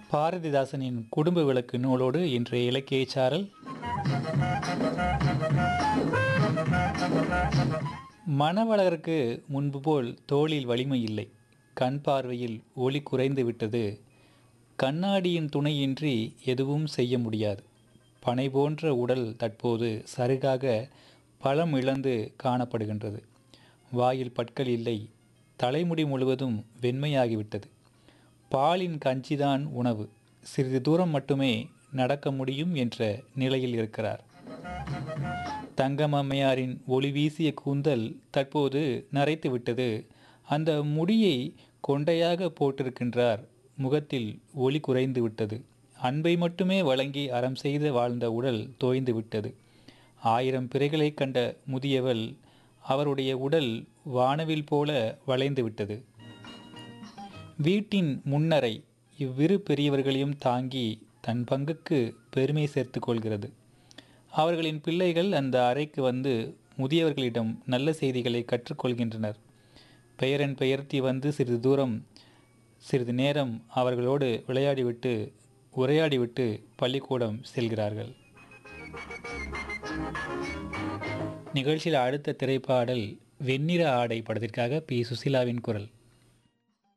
பாரதிதாசனின் குடும்ப விளக்கு நூலோடு இன்றைய இலக்கிய சாரல் மணவளருக்கு முன்பு போல் தோளில் வலிமை இல்லை கண் பார்வையில் ஒளி குறைந்து விட்டது கண்ணாடியின் துணையின்றி எதுவும் செய்ய முடியாது பனை போன்ற உடல் தற்போது சருகாக பலம் இழந்து காணப்படுகின்றது வாயில் பற்கள் இல்லை தலைமுடி முழுவதும் வெண்மையாகிவிட்டது பாலின் கஞ்சிதான் உணவு சிறிது தூரம் மட்டுமே நடக்க முடியும் என்ற நிலையில் இருக்கிறார் தங்கம் அம்மையாரின் ஒளி வீசிய கூந்தல் தற்போது நரைத்து விட்டது அந்த முடியை கொண்டையாக போட்டிருக்கின்றார் முகத்தில் ஒளி குறைந்து விட்டது அன்பை மட்டுமே வழங்கி அறம் செய்து வாழ்ந்த உடல் தோய்ந்து விட்டது ஆயிரம் பிறைகளை கண்ட முதியவள் அவருடைய உடல் வானவில் போல வளைந்து விட்டது வீட்டின் முன்னரை இவ்விரு பெரியவர்களையும் தாங்கி தன் பங்குக்கு பெருமை சேர்த்து கொள்கிறது அவர்களின் பிள்ளைகள் அந்த அறைக்கு வந்து முதியவர்களிடம் நல்ல செய்திகளை கற்றுக்கொள்கின்றனர் பெயரன் பெயர்த்தி வந்து சிறிது தூரம் சிறிது நேரம் அவர்களோடு விளையாடிவிட்டு உரையாடிவிட்டு பள்ளிக்கூடம் செல்கிறார்கள் நிகழ்ச்சியில் அடுத்த திரைப்பாடல் வெண்ணிற ஆடை படத்திற்காக பி சுசிலாவின் குரல்